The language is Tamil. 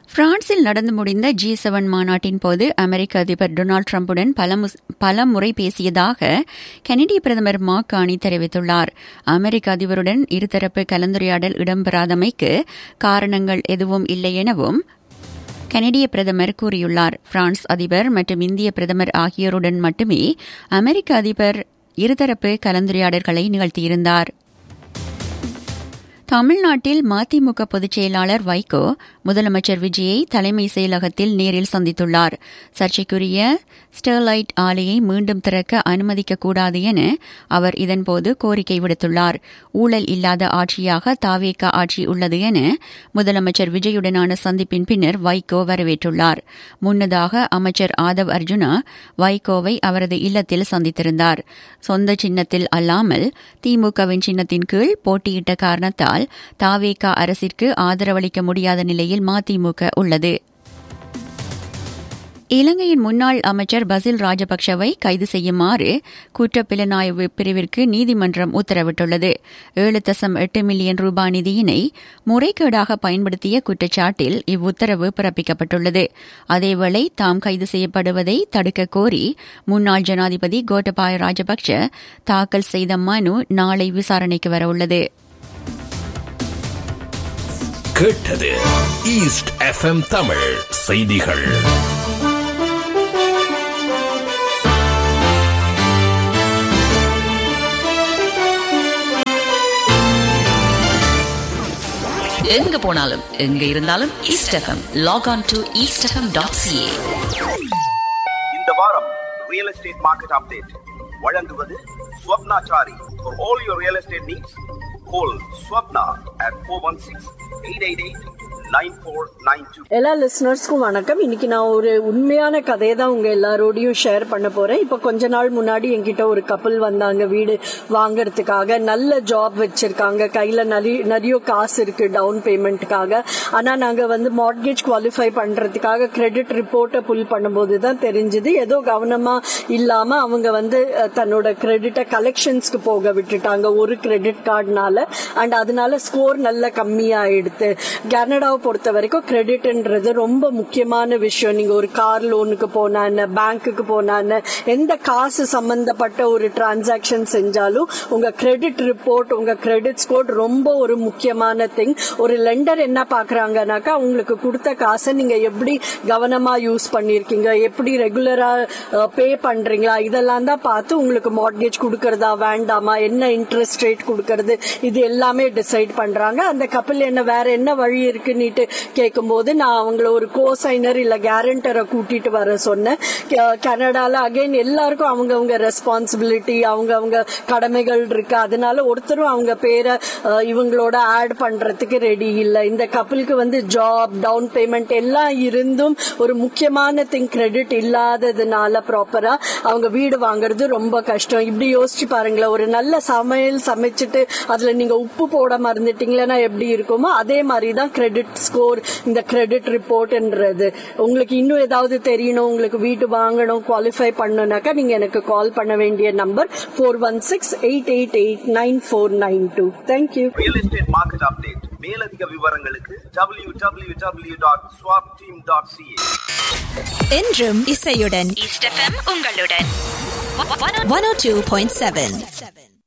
பிரான்சில் நடந்து முடிந்த ஜி செவன் மாநாட்டின் போது அமெரிக்க அதிபர் டொனால்டு டிரம்புடன் பல பல முறை பேசியதாக கனடிய பிரதமர் மாக் கானி தெரிவித்துள்ளார் அமெரிக்க அதிபருடன் இருதரப்பு கலந்துரையாடல் இடம்பெறாதமைக்கு காரணங்கள் எதுவும் இல்லை எனவும் கனடிய பிரதமர் கூறியுள்ளார் பிரான்ஸ் அதிபர் மற்றும் இந்திய பிரதமர் ஆகியோருடன் மட்டுமே அமெரிக்க அதிபர் இருதரப்பு கலந்துரையாடல்களை நிகழ்த்தியிருந்தார் தமிழ்நாட்டில் மதிமுக பொதுச் செயலாளர் வைகோ முதலமைச்சர் விஜயை தலைமை செயலகத்தில் நேரில் சந்தித்துள்ளார் சர்ச்சைக்குரிய ஸ்டெர்லைட் ஆலையை மீண்டும் திறக்க அனுமதிக்கக்கூடாது என அவர் இதன்போது கோரிக்கை விடுத்துள்ளார் ஊழல் இல்லாத ஆட்சியாக தாவேக ஆட்சி உள்ளது என முதலமைச்சர் விஜயுடனான சந்திப்பின் பின்னர் வைகோ வரவேற்றுள்ளார் முன்னதாக அமைச்சர் ஆதவ் அர்ஜுனா வைகோவை அவரது இல்லத்தில் சந்தித்திருந்தார் சொந்த சின்னத்தில் அல்லாமல் திமுகவின் சின்னத்தின் கீழ் போட்டியிட்ட காரணத்தால் தாவேகா அரசிற்கு ஆதரவளிக்க முடியாத நிலையில் மதிமுக உள்ளது இலங்கையின் முன்னாள் அமைச்சர் பசில் ராஜபக்சவை கைது செய்யுமாறு குற்றப்புலனாய்வு பிரிவிற்கு நீதிமன்றம் உத்தரவிட்டுள்ளது ஏழு தசம் எட்டு மில்லியன் ரூபாய் நிதியினை முறைகேடாக பயன்படுத்திய குற்றச்சாட்டில் இவ்வுத்தரவு பிறப்பிக்கப்பட்டுள்ளது அதேவேளை தாம் கைது செய்யப்படுவதை தடுக்க கோரி முன்னாள் ஜனாதிபதி கோட்டபாய ராஜபக்ச தாக்கல் செய்த மனு நாளை விசாரணைக்கு வரவுள்ளது கேட்டது ஈஸ்ட் எஃப்எம் தமிழ் செய்திகள் எங்க போனாலும் எங்க இருந்தாலும் East FM log on to East FM dot CA இந்த வாரம் ரியல் எஸ்டேட் மார்க்கெட் அப்டேட் வழங்குவது Swapnachari for all your real estate needs call Swapna at four one six eight eight eight nine four nine two எல்லா லிசனர்ஸ்க்கும் வணக்கம் இன்னைக்கு நான் ஒரு உண்மையான கதையை தான் உங்க எல்லாரோடையும் ஷேர் பண்ண போறேன் இப்போ கொஞ்ச நாள் முன்னாடி என்கிட்ட ஒரு கப்பல் வந்தாங்க வீடு வாங்குறதுக்காக நல்ல ஜாப் வச்சிருக்காங்க கையில நிறைய நிறைய காசு இருக்கு டவுன் பேமெண்ட்டுக்காக ஆனா நாங்க வந்து மார்ட்கேஜ் குவாலிஃபை பண்றதுக்காக கிரெடிட் ரிப்போர்ட்டை புல் பண்ணும்போது தான் தெரிஞ்சது ஏதோ கவனமா இல்லாம அவங்க வந்து அஹ், தன்னோட கிரெடிட்டை கலெக்ஷன்ஸ்க்கு போக விட்டுட்டாங்க ஒரு கிரெடிட் கார்டுனால அண்ட் அதனால ஸ்கோர் நல்ல கம்மியாயிடுது கனடாவை பொறுத்த வரைக்கும் கிரெடிட்ன்றது ரொம்ப முக்கியமான விஷயம் நீங்க ஒரு கார் லோனுக்கு போனா என்ன பேங்க்குக்கு போனா என்ன எந்த காசு சம்பந்தப்பட்ட ஒரு டிரான்சாக்ஷன் செஞ்சாலும் உங்க கிரெடிட் ரிப்போர்ட் உங்க கிரெடிட் ஸ்கோர் ரொம்ப ஒரு முக்கியமான திங் ஒரு லெண்டர் என்ன பாக்குறாங்கனாக்கா உங்களுக்கு கொடுத்த காசை நீங்க எப்படி கவனமா யூஸ் பண்ணிருக்கீங்க எப்படி ரெகுலரா பே பண்றீங்களா இதெல்லாம் தான் பார்த்து உங்களுக்கு மார்ட்கேஜ் கொடுக்கறதா வேண்டாமா என்ன இன்ட்ரெஸ்ட் ரேட் கொடுக்கறது இது எல்லாமே டிசைட் பண்றாங்க அந்த கப்பல் என்ன வேற என்ன வழி இருக்குன்னுட்டு கேட்கும்போது நான் அவங்கள ஒரு கோசைனர் இல்ல கேரண்டரை கூட்டிட்டு வர சொன்னேன் கே- கனடால அகைன் எல்லாருக்கும் அவங்கவங்க ரெஸ்பான்சிபிலிட்டி அவங்கவங்க கடமைகள் இருக்கு அதனால ஒருத்தரும் அவங்க பேரை அஹ், இவங்களோட ஆட் பண்றதுக்கு ரெடி இல்ல இந்த கப்பலுக்கு வந்து ஜாப் டவுன் பேமெண்ட் எல்லாம் இருந்தும் ஒரு முக்கியமான திங் கிரெடிட் இல்லாததுனால ப்ராப்பரா அவங்க வீடு வாங்குறது ரொம்ப கஷ்டம் இப்படி யோசிச்சு பாருங்களேன் ஒரு நல்ல சமையல் சமைச்சிட்டு அதுல நீங்க உப்பு போட மறந்துட்டீங்களா எப்படி இருக்குமோ அதே மாதிரி தான் கிரெடிட் ஸ்கோர் இந்த கிரெடிட் ரிப்போர்ட்ன்றது உங்களுக்கு இன்னும் ஏதாவது தெரியணும் உங்களுக்கு வீட்டு வாங்கணும் குவாலிஃபை பண்ணணும்னாக்கா நீங்க எனக்கு கால் பண்ண வேண்டிய number four one six eight eight eight nine four nine two thank you real estate market update மேலதிக விவரங்களுக்கு W W W dot swap team dot CA என்றும் இசையுடன் ஈஸ்ட் எஃப்எம் உங்களுடன் one O two point seven